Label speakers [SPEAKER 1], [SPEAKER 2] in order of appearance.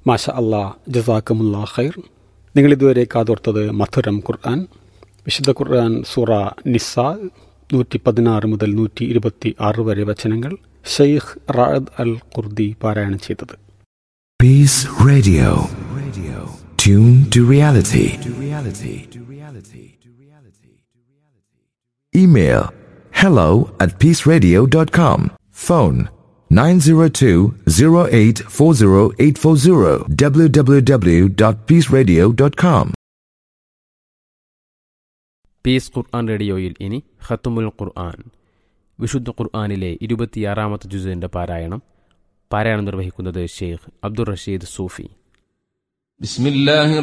[SPEAKER 1] മാഷ അല്ലാ ജസാക്കമുല്ലാ ഖൈർ നിങ്ങളിതുവരെ കാതോർത്തത് മധുരം ഖുർആൻ വിശുദ്ധ ഖുർആൻ സൂറ നിസ നൂറ്റി പതിനാറ് മുതൽ നൂറ്റി ഇരുപത്തി ആറ് വരെ വചനങ്ങൾ ഷെയ്ഖ് റായദ് അൽ ഖുർദി പാരായണം ചെയ്തത്
[SPEAKER 2] Peace Radio. Radio. Tune to reality. To reality. To reality. To reality. Email hello at peaceradio.com. Phone 902-0840840 www.peaceradio.com.
[SPEAKER 3] Peace ഖുർആൻ റേഡിയോയിൽ ഇനി ഖത്തുമുൽ ഖുർആൻ വിശുദ്ധ ഖുർആനിലെ ഇരുപത്തിയാറാമത്തെ ജുസിന്റെ പാരായണം പാരായണം നിർവഹിക്കുന്നത് ഷെയ്ഖ് അബ്ദുൾ റഷീദ് സൂഫി
[SPEAKER 4] بسم الله